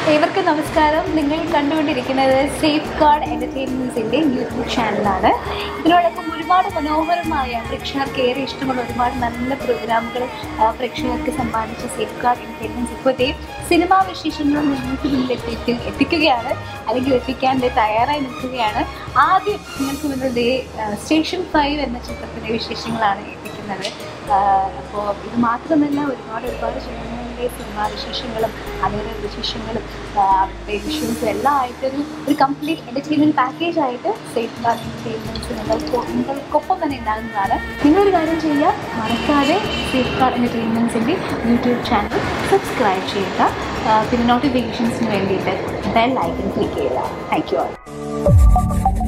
ഏവർക്കും നമസ്കാരം നിങ്ങൾ കണ്ടുകൊണ്ടിരിക്കുന്നത് സേഫ് ഗാർഡ് എൻ്റർടൈൻമെൻറ്റ്സിൻ്റെ യൂട്യൂബ് ചാനലാണ് ഇതിനോടൊപ്പം ഒരുപാട് മനോഹരമായ പ്രേക്ഷകർക്ക് ഏറെ ഇഷ്ടമുള്ള ഒരുപാട് നല്ല പ്രോഗ്രാമുകൾ ആ, പ്രേക്ഷകർക്ക് സമ്മാനിച്ച സേഫ് ഗാർഡ് എൻ്റർടൈൻമെൻറ്റ്സ് ഇപ്പോഴത്തെ സിനിമാ വിശേഷങ്ങൾ നിങ്ങൾക്ക് മുന്നിൽ എത്തി എത്തിക്കുകയാണ് അല്ലെങ്കിൽ എത്തിക്കാൻ ദേ തയ്യാറായി നിൽക്കുകയാണ് ആദ്യം നിങ്ങൾക്ക് മുന്നിൽ ദേ സ്റ്റേഷൻ ഫൈവ് എന്ന ചിത്രത്തിൻ്റെ വിശേഷങ്ങളാണ് എത്തിക്കുന്നത് അപ്പോൾ ഇത് മാത്രമല്ല ഒരുപാട് ഒരുപാട് ചിത്രങ്ങളുടെ സിനിമാ വിശേഷങ്ങളും അവരുടെ വിശേഷങ്ങളും ആ, അവരുടെ വിഷ്വൽസും എല്ലാം ആയിട്ടൊരു ഒരു കംപ്ലീറ്റ് എൻ്റർടൈൻമെൻറ്റ് പാക്കേജ് ആയിട്ട് സേഫ് ഗാർഡ് എൻ്റർടൈൻമെൻറ്റ്സ് നിങ്ങൾക്ക് നിങ്ങൾക്കൊപ്പം തന്നെ ഉണ്ടാകുന്നതാണ് നിങ്ങളൊരു കാര്യം ചെയ്യുക മറക്കാതെ സേഫ് ഗാർഡ് എൻ്റർടൈൻമെൻറ്റ്സിൻ്റെ യൂട്യൂബ് ചാനൽ സബ്സ്ക്രൈബ് ചെയ്യുക ആ, പിന്നെ നോട്ടിഫിക്കേഷൻസിന് വേണ്ടിയിട്ട് ബെൽ ഐക്കൺ ക്ലിക്ക് ചെയ്യുക താങ്ക് യു ആൾ